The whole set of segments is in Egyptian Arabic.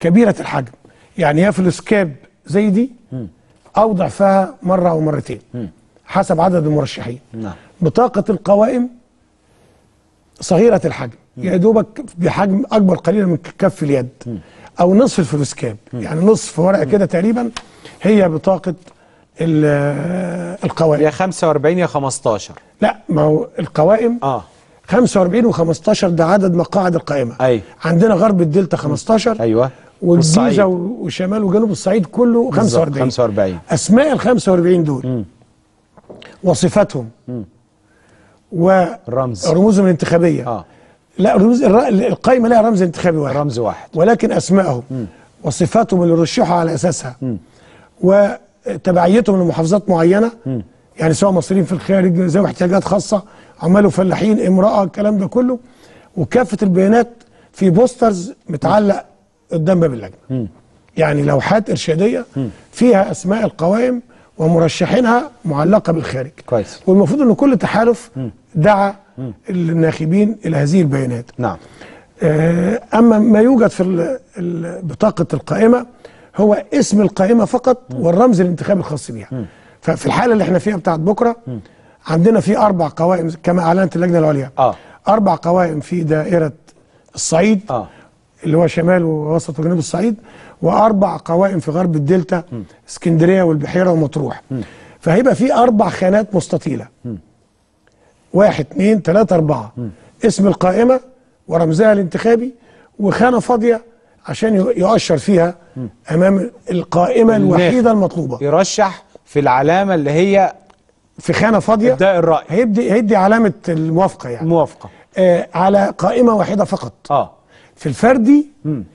كبيره الحجم يعني هي في الاسكاب زي دي او ضعفها مره او مرتين حسب عدد المرشحين نعم بطاقه القوائم صغيره الحجم يا دوبك بحجم اكبر قليلا من كف اليد او نصف الفلوسكاب يعني نصف ورقه كده تقريبا هي بطاقه ال- القوائم يا 45 يا 15 لا ما هو القوائم اه 45 و15 ده عدد مقاعد القائمه أيوة. عندنا غرب الدلتا 15 ايوه والجيزه والصعيد. وشمال وجنوب الصعيد كله بالظبط، 45 45 اسماء ال 45 دول وصفاتهم الرمز. ورموزهم الانتخابيه اه لا رموز الر- القائمه لها رمز انتخابي واحد رمز واحد ولكن اسمائهم وصفاتهم اللي رشحوا على اساسها وتبعيتهم لمحافظات معينه يعني سواء مصريين في الخارج ذوي احتياجات خاصه عمال وفلاحين امراه الكلام ده كله وكافه البيانات في بوسترز متعلق قدام باب اللجنه يعني لوحات ارشاديه فيها اسماء القوائم ومرشحينها معلقه بالخارج كويس. والمفروض ان كل تحالف دعا الناخبين الى هذه البيانات نعم آه، اما ما يوجد في ال- ال- بطاقه القائمه هو اسم القائمه فقط والرمز الانتخابي الخاص بها ففي الحاله اللي احنا فيها بتاعت بكره عندنا في اربع قوائم كما اعلنت اللجنه العليا آه. اربع قوائم في دائره الصعيد اه اللي هو شمال ووسط وجنوب الصعيد واربع قوائم في غرب الدلتا اسكندريه والبحيره ومطروح فهيبقى في اربع خانات مستطيله واحد اثنين ثلاثة أربعة اسم القائمة ورمزها الانتخابي وخانة فاضية عشان ي- يؤشر فيها أمام القائمة الوحيدة المطلوبة يرشح في العلامه اللي هي في خانة فاضية ابداء الراي هيدي هيدي علامة الموافقة يعني موافقه آه على قائمة واحدة فقط اه في الفردي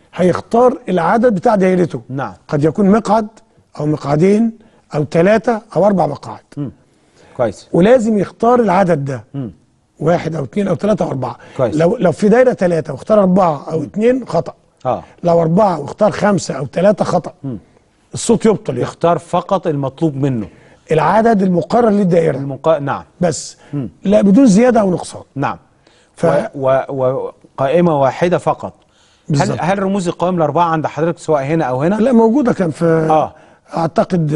هيختار العدد بتاع دايرته نعم. قد يكون مقعد أو مقعدين أو ثلاثة أو أربع مقاعد كويس ولازم يختار العدد ده واحد او اثنين او ثلاثة او اربعة كويس. لو لو في دايرة ثلاثة واختار اربعة او اثنين خطأ اه لو اربعة واختار خمسة او ثلاثة خطأ الصوت يبطل يعني. يختار فقط المطلوب منه العدد المقرر للدائرة المقا... نعم بس لا بدون زيادة او نقصان نعم ف- و... و... وقائمه واحده فقط هل بالظبط. هل رموز القوائم الاربعه عند حضرتك سواء هنا او هنا لا موجودة كان في آه. اعتقد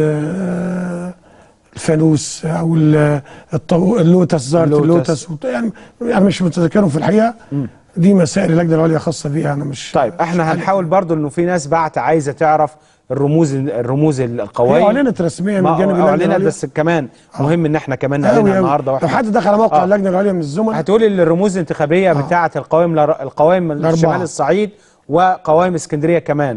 آه، الفانوس او ال- الطو... اللوتس زارت اللوتس. اللوتس وط- يعني يعني مش متذكرهم في الحقيقة دي مسائل اللجنة العليا خاصة بيها انا مش طيب احنا هنحاول برضو انه في ناس بعت عايزه تعرف الرموز الرموز هي القوائم اعلنت رسميا من ما جانب اللجنة اعلنت العليا بس كمان مهم ان احنا كمان أوي نعلنها أوي. النهارده لو واحنا حد دخل على موقع آه. اللجنه العليا من الزملاء هتقولي الرموز الانتخابيه بتاعه القوائم الأر- القوائم الأربعة. شمال الصعيد وقوائم اسكندريه كمان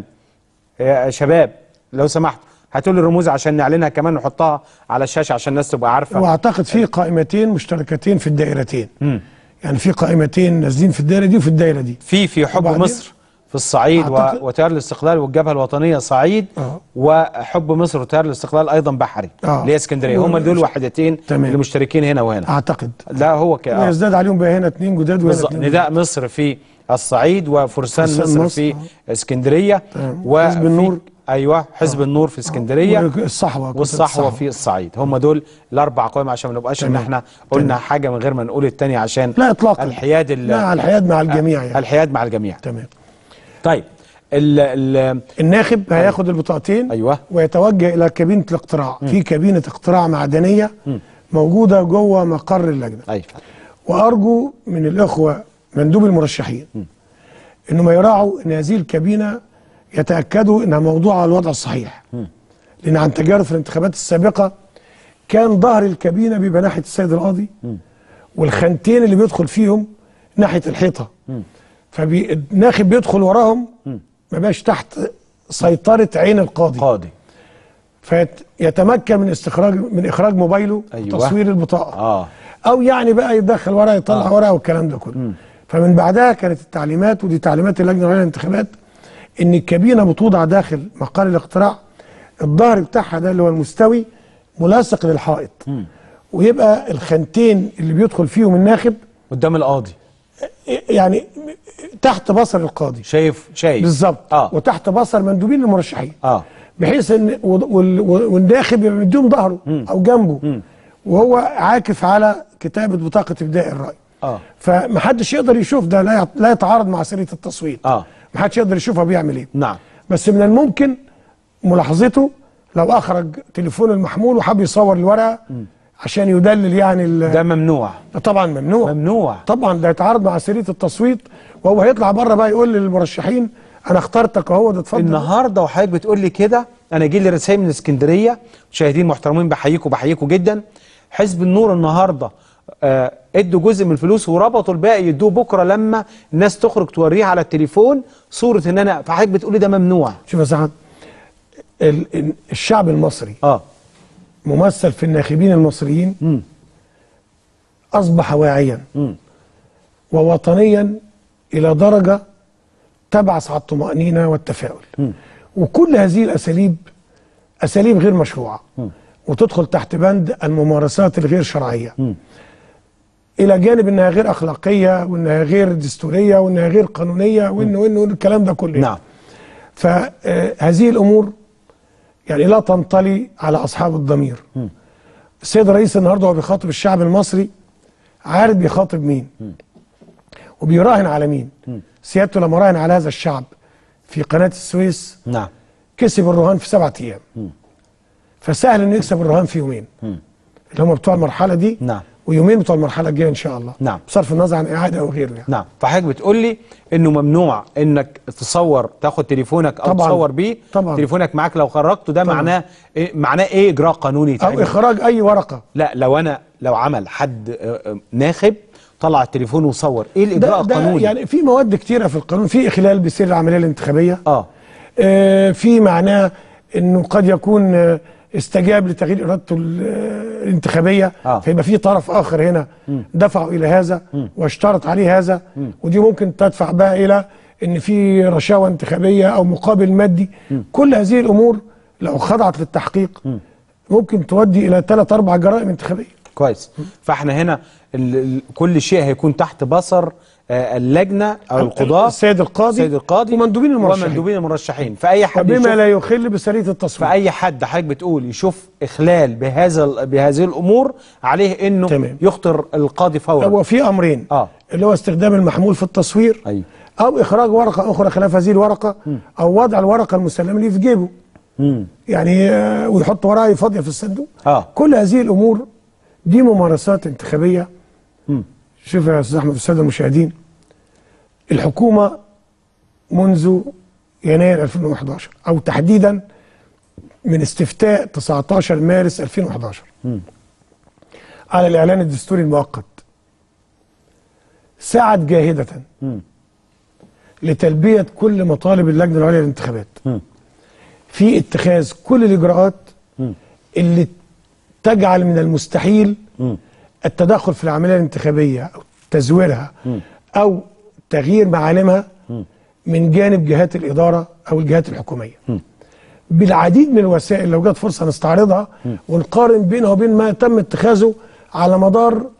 يا شباب لو سمحت هاتوا لي الرموز عشان نعلنها كمان ونحطها على الشاشه عشان الناس تبقى عارفه واعتقد في قائمتين مشتركتين في الدائرتين يعني في قائمتين نازلين في الدائره دي وفي الدائره دي في في حب وبعدين- مصر في الصعيد و- أعتقد- وتيار الاستقلال والجبهه الوطنيه صعيد آه. وحب مصر وتيار الاستقلال ايضا بحري آه. اللي هي اسكندريه و- هم دول وحدتين تمام. اللي مشتركين هنا وهنا اعتقد لا هو كده آه. ويزداد عليهم بقى هنا اثنين جداد وهنا بالظبط اثنين نداء مصر في الصعيد وفرسان فرسان مصر, مصر، في اسكندريه تمام. وفي- حزب النور. ايوه حزب النور في اسكندريه والصحوه كتلة والصحوه في الصعيد هم دول الاربع قوائم عشان ما نبقاش ان تمام. احنا قلنا حاجه من غير ما نقول الثانيه عشان لا اطلاقا الحياد ال- لا الحياد مع الجميع يعني الحياد مع الجميع تمام طيب ال ال الناخب هياخد البطاقتين أيوة. ويتوجه الى كابينه الاقتراع في كابينه اقتراع معدنيه موجوده جوه مقر اللجنه ايوه وارجو من الاخوه مندوب المرشحين انهم يراعوا ان هذه الكابينه يتاكدوا انها موضوعه على الوضع الصحيح لان عن تجارب في الانتخابات السابقه كان ظهر الكابينه بيبقى ناحيه السيد القاضي والخانتين اللي بيدخل فيهم ناحيه الحيطه فالناخب بيدخل وراهم ما بقاش تحت سيطره عين القاضي قاضي فيتمكن من استخراج من اخراج موبايله أيوة. وتصوير البطاقه اه او يعني بقى يدخل ورقه يطلع ورقه والكلام ده كله فمن بعدها كانت التعليمات ودي تعليمات اللجنه العليا للانتخابات ان الكابينه بتوضع داخل مقر الاقتراع الظهر بتاعها ده اللي هو المستوي ملاصق للحائط ويبقى الخانتين اللي بيدخل فيهم الناخب قدام القاضي يعني تحت بصر القاضي شايف شايف بالظبط اه وتحت بصر مندوبين المرشحين اه بحيث ان وال- وال- والناخب يبقى مديهم ظهره او جنبه وهو عاكف على كتابه بطاقه ابداء الراي اه فمحدش يقدر يشوف ده لا يع- لا يتعارض مع سريه التصويت اه محدش يقدر يشوفها بيعمل ايه نعم بس من الممكن ملاحظته لو اخرج تليفون المحمول وحب يصور الورقه عشان يدلل يعني ال- ده ممنوع طبعا ممنوع ممنوع طبعا ده يتعارض مع سريه التصويت وهو هيطلع بره بقى يقول للمرشحين انا اخترتك اهو ده اتفضل النهارده وحضرتك بتقول لي كده انا جي لي رسائل من اسكندريه مشاهدين محترمين بحييكم بحييكم جدا حزب النور النهارده آه ادوا جزء من الفلوس وربطوا الباقي يدوه بكره لما الناس تخرج توريها على التليفون صوره ان انا فحضرتك بتقول لي ده ممنوع شوف يا سعد ال- ال- الشعب المصري اه ممثل في الناخبين المصريين مم. اصبح واعيا مم. ووطنيا الى درجه تبعث على الطمانينه والتفاؤل وكل هذه الاساليب اساليب غير مشروعه وتدخل تحت بند الممارسات الغير شرعيه الى جانب انها غير اخلاقيه وانها غير دستوريه وانها غير قانونيه وانه وانه وإنه الكلام ده كله نعم فهذه الامور يعني لا تنطلي على اصحاب الضمير السيد الرئيس النهارده وهو بيخاطب الشعب المصري عارف بيخاطب مين وبيراهن على مين سيادته لما راهن على هذا الشعب في قناه السويس نعم كسب الرهان في سبعة ايام فسهل انه يكسب الرهان في يومين اللي هم بتوع المرحله دي نعم. ويومين بتوع المرحله الجايه ان شاء الله نعم. بصرف النظر عن اعاده او غيره يعني نعم فحضرتك بتقول لي انه ممنوع انك تصور تاخد تليفونك او طبعاً. تصور بيه طبعاً. تليفونك معاك لو خرجته ده معناه إيه معناه ايه اجراء قانوني او يتعمل؟ اخراج اي ورقه لا لو انا لو عمل حد آه، آه، ناخب طلع التليفون وصور ايه الاجراء ده, ده القانوني يعني في مواد كتيره في القانون في اخلال بسير العمليه الانتخابيه اه آه، في معناه انه قد يكون آه، استجاب لتغيير ارادته ال- آه، الانتخابيه آه. فيبقى في طرف اخر هنا دفعوا الى هذا واشترط عليه هذا ودي ممكن تدفع بقى الى ان في رشاوى انتخابيه او مقابل مادي كل هذه الامور لو خضعت للتحقيق ممكن تؤدي الى ثلاث اربع جرائم انتخابيه كويس فاحنا هنا ال ال كل شيء هيكون تحت بصر آه، اللجنه او القضاه السيد القاضي السيد القاضي ومندوبين المرشحين. ومندوبين المرشحين فاي حد بما يشوف لا يخل بسريه التصويت فاي حد حضرتك بتقول يشوف اخلال بهذا ال- بهذه الامور عليه انه تمام. يخطر القاضي فورا هو في امرين آه. اللي هو استخدام المحمول في التصوير أيوة. او اخراج ورقه اخرى خلاف هذه الورقه او وضع الورقه المسلمه ليه في جيبه مم. يعني آه، ويحط ورقه فاضيه في الصندوق آه. كل هذه الامور دي ممارسات انتخابيه شوف يا استاذ احمد الساده المشاهدين الحكومه منذ يناير 2011 او تحديدا من استفتاء 19 مارس 2011 على الاعلان الدستوري المؤقت سعت جاهده لتلبيه كل مطالب اللجنه العليا للانتخابات في اتخاذ كل الاجراءات اللي تجعل من المستحيل التدخل في العمليه الانتخابيه او تزويرها او تغيير معالمها من جانب جهات الاداره او الجهات الحكوميه بالعديد من الوسائل لو جت فرصه نستعرضها ونقارن بينها وبين ما تم اتخاذه على مدار